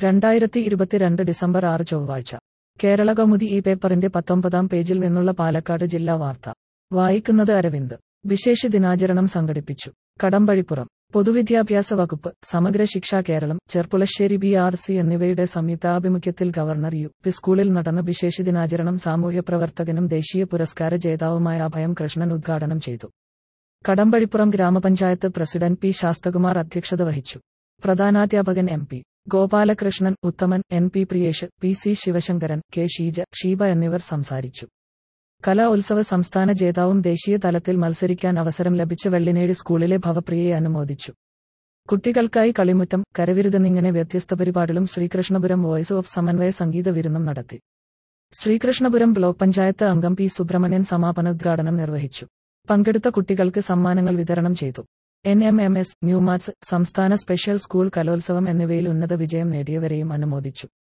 രണ്ടായിരത്തി ഇരുപത്തിരണ്ട് ഡിസംബർ ആറ് ചൊവ്വാഴ്ച കേരള കൗമുദി ഈ പേപ്പറിന്റെ പത്തൊമ്പതാം പേജിൽ നിന്നുള്ള പാലക്കാട് ജില്ലാ വാർത്ത വായിക്കുന്നത് അരവിന്ദ് വിശേഷ ദിനാചരണം സംഘടിപ്പിച്ചു കടമ്പഴിപ്പുറം പൊതുവിദ്യാഭ്യാസ വകുപ്പ് Samagra Shiksha Keralam Cherpulassery B R C എന്നിവയുടെ സംയുക്താഭിമുഖ്യത്തിൽ ഗവർണർ യു പി സ്കൂളിൽ നടന്ന വിശേഷ ദിനാചരണം സാമൂഹ്യ പ്രവർത്തകനും ദേശീയ പുരസ്കാര ജേതാവുമായ അഭയം കൃഷ്ണൻ ഉദ്ഘാടനം ചെയ്തു കടമ്പഴിപ്പുറം ഗ്രാമപഞ്ചായത്ത് പ്രസിഡന്റ് പി ശാസ്തകുമാർ അധ്യക്ഷത വഹിച്ചു പ്രധാനാധ്യാപകൻ M P Gopalakrishnan Uthaman N P Priyesh P C Sivasankaran K Sheeja Sheeba എന്നിവർ സംസാരിച്ചു കലാ ഉത്സവ സംസ്ഥാന ജേതാവും ദേശീയ തലത്തിൽ മത്സരിക്കാൻ അവസരം ലഭിച്ച വെള്ളിനേഴി സ്കൂളിലെ ഭവപ്രിയയെ അനുമോദിച്ചു കുട്ടികൾക്കായി കളിമുറ്റം കരവിരുതെന്നിങ്ങനെ വ്യത്യസ്ത പരിപാടികളും ശ്രീകൃഷ്ണപുരം വോയിസ് ഓഫ് സമന്വയ സംഗീത വിരുന്നും നടത്തി ശ്രീകൃഷ്ണപുരം ബ്ലോക്ക് പഞ്ചായത്ത് അംഗം പി സുബ്രഹ്മണ്യൻ സമാപനോദ്ഘാടനം നിർവഹിച്ചു പങ്കെടുത്ത കുട്ടികൾക്ക് സമ്മാനങ്ങൾ വിതരണം ചെയ്തു N M M S NuMATS സംസ്ഥാന സ്പെഷ്യൽ സ്കൂൾ കലോത്സവം എന്നിവയിൽ ഉന്നത വിജയം നേടിയവരെയും അനുമോദിച്ചു